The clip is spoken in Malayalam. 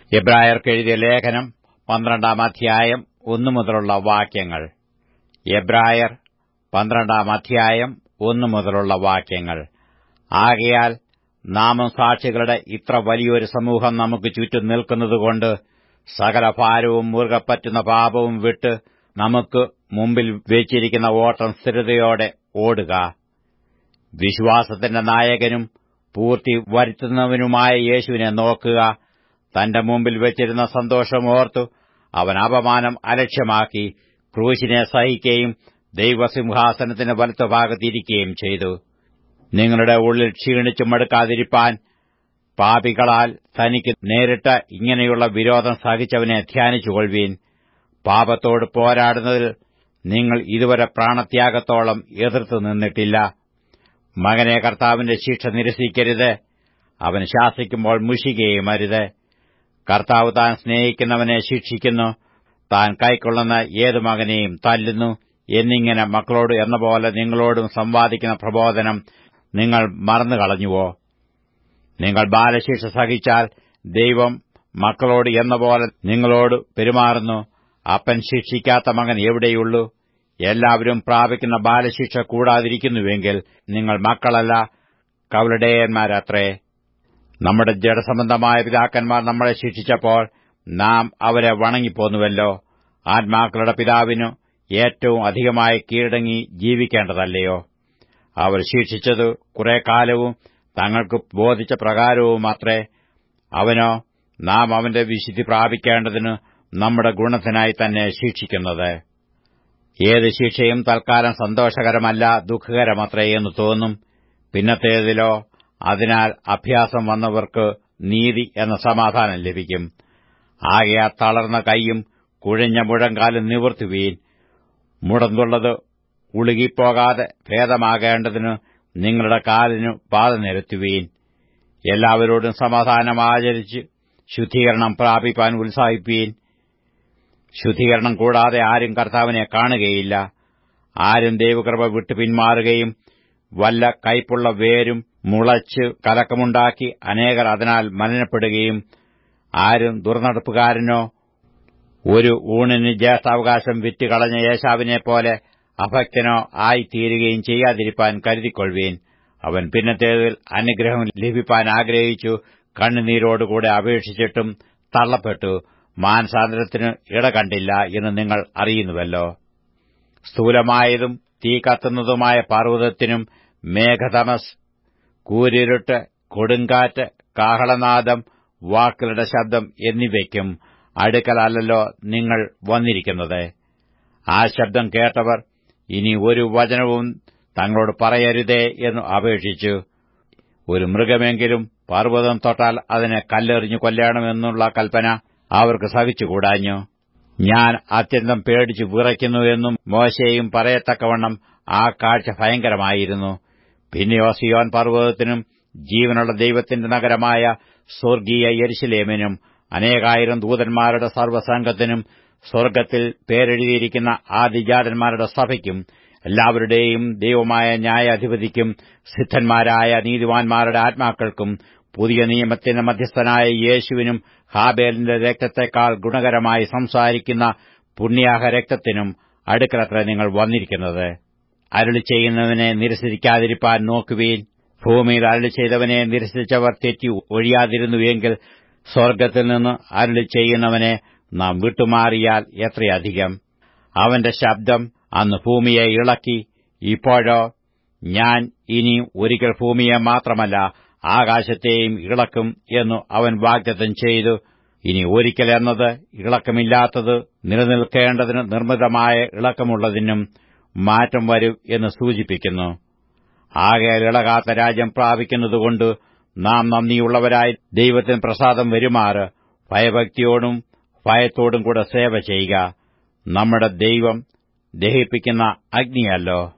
എബ്രായർക്ക് എഴുതിയ ലേഖനം പന്ത്രണ്ടാം അധ്യായം ഒന്നു മുതലുള്ള വാക്യങ്ങൾ എബ്രായർ പന്ത്രണ്ടാം അധ്യായം ഒന്നു മുതലുള്ള വാക്യങ്ങൾ ആകയാൽ നാമം സാക്ഷികളുടെ ഇത്ര വലിയൊരു സമൂഹം നമുക്ക് ചുറ്റും നിൽക്കുന്നതുകൊണ്ട് സകല ഭാരവും മുറുകെ പറ്റുന്ന പാപവും വിട്ട് നമുക്ക് മുമ്പിൽ വെച്ചിരിക്കുന്ന ഓട്ടം സ്ഥിരതയോടെ ഓടുക വിശ്വാസത്തിന്റെ നായകനും പൂർത്തി വരുത്തുന്നവനുമായ യേശുവിനെ നോക്കുക തന്റെ മുമ്പിൽ വെച്ചിരുന്ന സന്തോഷം ഓർത്തു അവൻ അപമാനം അലക്ഷ്യമാക്കി ക്രൂശിനെ സഹിക്കുകയും ദൈവസിംഹാസനത്തിന്റെ വലത്തുഭാഗത്തിരിക്കുകയും ചെയ്തു നിങ്ങളുടെ ഉള്ളിൽ ക്ഷീണിച്ചു മടുക്കാതിരിപ്പാൻ പാപികളാൽ തനിക്ക് നേരിട്ട ഇങ്ങനെയുള്ള വിരോധം സഹിച്ചവനെ ധ്യാനിച്ചുകൊള്ളുവീൻ പാപത്തോട് പോരാടുന്നതിൽ നിങ്ങൾ ഇതുവരെ പ്രാണത്യാഗത്തോളം എതിർത്തു നിന്നിട്ടില്ല മകനെ കർത്താവിന്റെ ശിക്ഷ നിരസിക്കരുത് അവൻ ശാസിക്കുമ്പോൾ മുഷികയും അരുത് കർത്താവ് താൻ സ്നേഹിക്കുന്നവനെ ശിക്ഷിക്കുന്നു താൻ കൈക്കൊള്ളുന്ന ഏതു മകനെയും തല്ലുന്നു എന്നിങ്ങനെ മക്കളോട് എന്ന പോലെ നിങ്ങളോടും സംവാദിക്കുന്ന പ്രബോധനം നിങ്ങൾ മറന്നുകളഞ്ഞുവോ നിങ്ങൾ ബാലശിക്ഷ സഹിച്ചാൽ ദൈവം മക്കളോട് എന്ന പോലെ നിങ്ങളോട് പെരുമാറുന്നു അപ്പൻ ശിക്ഷിക്കാത്ത മകൻ എവിടെയുള്ളൂ എല്ലാവരും പ്രാപിക്കുന്ന ബാലശിക്ഷ കൂടാതിരിക്കുന്നുവെങ്കിൽ നിങ്ങൾ മക്കളല്ല കവലടയന്മാരത്രേ നമ്മുടെ ജഡസംബന്ധമായ പിതാക്കന്മാർ നമ്മളെ ശിക്ഷിച്ചപ്പോൾ നാം അവരെ വണങ്ങിപ്പോന്നുവല്ലോ ആത്മാക്കളുടെ പിതാവിനു ഏറ്റവും അധികമായി കീഴടങ്ങി ജീവിക്കേണ്ടതല്ലയോ അവർ ശിക്ഷിച്ചത് കുറെ കാലവും തങ്ങൾക്ക് ബോധിച്ച പ്രകാരവുമത്രേ അവനോ നാം അവന്റെ വിശുദ്ധി പ്രാപിക്കേണ്ടതിന് നമ്മുടെ ഗുണത്തിനായി തന്നെ ശിക്ഷിക്കുന്നത് ഏത് ശിക്ഷയും തൽക്കാലം സന്തോഷകരമല്ല ദുഃഖകരമത്രേ എന്ന് തോന്നും പിന്നത്തേതിലോ അതിനാൽ അഭ്യാസം വന്നവർക്ക് നീതി എന്ന സമാധാനം ലഭിക്കും ആകയാ തളർന്ന കൈയും കുഴഞ്ഞ മുഴങ്കാലും നിവർത്തുവീൻ മുടന്തുള്ളത് ഉളുകിപ്പോകാതെ ഭേദമാകേണ്ടതിന് നിങ്ങളുടെ കാലിനു പാത നിരത്തുവീൻ എല്ലാവരോടും സമാധാനം ആചരിച്ച് ശുദ്ധീകരണം പ്രാപിപ്പാൻ ഉത്സാഹിപ്പീൻ ശുദ്ധീകരണം കൂടാതെ ആരും കർത്താവിനെ കാണുകയില്ല ആരും ദൈവകൃപ വിട്ടു പിന്മാറുകയും വല്ല കൈപ്പുള്ള വേരും മുളച്ച് കലക്കമുണ്ടാക്കി അനേകർ അതിനാൽ മലിനപ്പെടുകയും ആരും ദുർനടപ്പുകാരനോ ഒരു ഊണിന് ജ്യേഷ്ഠാവകാശം വിറ്റുകളഞ്ഞ യേശാവിനെപ്പോലെ അഭക്തനോ ആയിത്തീരുകയും ചെയ്യാതിരിപ്പാൻ കരുതിക്കൊള്ളുവീൻ അവൻ പിന്നത്തേതിൽ അനുഗ്രഹം ലഭിപ്പാൻ ആഗ്രഹിച്ചു കണ്ണുനീരോടുകൂടെ അപേക്ഷിച്ചിട്ടും തള്ളപ്പെട്ടു മാനസാന്തരത്തിന് ഇടകണ്ടില്ല എന്ന് നിങ്ങൾ അറിയുന്നുവല്ലോ സ്ഥൂലമായതും തീ കത്തുന്നതുമായ പർവ്വതത്തിനും മേഘതമസ് കൂരിരുട്ട് കൊടുങ്കാറ്റ് കാഹളനാദം വാക്കുകളുടെ ശബ്ദം എന്നിവയ്ക്കും അടുക്കലല്ലോ നിങ്ങൾ വന്നിരിക്കുന്നത് ആ ശബ്ദം കേട്ടവർ ഇനി ഒരു വചനവും തങ്ങളോട് പറയരുതേ എന്ന് അപേക്ഷിച്ചു ഒരു മൃഗമെങ്കിലും പർവ്വതം തൊട്ടാൽ അതിനെ കല്ലെറിഞ്ഞു കൊല്ലണമെന്നുള്ള കൽപ്പന അവർക്ക് സഹിച്ചുകൂടാഞ്ഞു ഞാൻ അത്യന്തം പേടിച്ചു വിറയ്ക്കുന്നു എന്നും മോശയും പറയത്തക്കവണ്ണം ആ കാഴ്ച ഭയങ്കരമായിരുന്നു പിന്നെയോ സിയോൻ പർവ്വതത്തിനും ജീവനുള്ള ദൈവത്തിന്റെ നഗരമായ സ്വർഗീയ യരിശിലേമിനും അനേകായിരം ദൂതന്മാരുടെ സർവ്വസംഘത്തിനും സ്വർഗ്ഗത്തിൽ പേരെഴുതിയിരിക്കുന്ന ആദിജാതന്മാരുടെ സഭയ്ക്കും എല്ലാവരുടെയും ദൈവമായ ന്യായാധിപതിക്കും സിദ്ധന്മാരായ നീതിവാൻമാരുടെ ആത്മാക്കൾക്കും പുതിയ നിയമത്തിന്റെ മധ്യസ്ഥനായ യേശുവിനും ഹാബേലിന്റെ രക്തത്തെക്കാൾ ഗുണകരമായി സംസാരിക്കുന്ന പുണ്യാഹ രക്തത്തിനും അടുക്കളത്ര നിങ്ങൾ വന്നിരിക്കുന്നത് അരുളി ചെയ്യുന്നവനെ നിരസിക്കാതിരിപ്പാൻ നോക്കുവീൻ ഭൂമിയിൽ അരുളി ചെയ്തവനെ നിരസിച്ചവർ തെറ്റി ഒഴിയാതിരുന്നുവെങ്കിൽ സ്വർഗ്ഗത്തിൽ നിന്ന് അരുളി ചെയ്യുന്നവനെ നാം വിട്ടുമാറിയാൽ എത്രയധികം അവന്റെ ശബ്ദം അന്ന് ഭൂമിയെ ഇളക്കി ഇപ്പോഴോ ഞാൻ ഇനി ഒരിക്കൽ ഭൂമിയെ മാത്രമല്ല ആകാശത്തെയും ഇളക്കും എന്നു അവൻ വാഗ്ദത്തം ചെയ്തു ഇനി ഒരിക്കൽ എന്നത് ഇളക്കമില്ലാത്തത് നിലനിൽക്കേണ്ടതിന് നിർമ്മിതമായ ഇളക്കമുള്ളതിനും മാറ്റം വരും എന്ന് സൂചിപ്പിക്കുന്നു ആകെ ഇളകാത്ത രാജ്യം പ്രാപിക്കുന്നതുകൊണ്ട് നാം നന്ദിയുള്ളവരായി ദൈവത്തിന് പ്രസാദം വരുമാറ് ഭയഭക്തിയോടും ഭയത്തോടും കൂടെ സേവ ചെയ്യുക നമ്മുടെ ദൈവം ദഹിപ്പിക്കുന്ന അഗ്നിയല്ലോ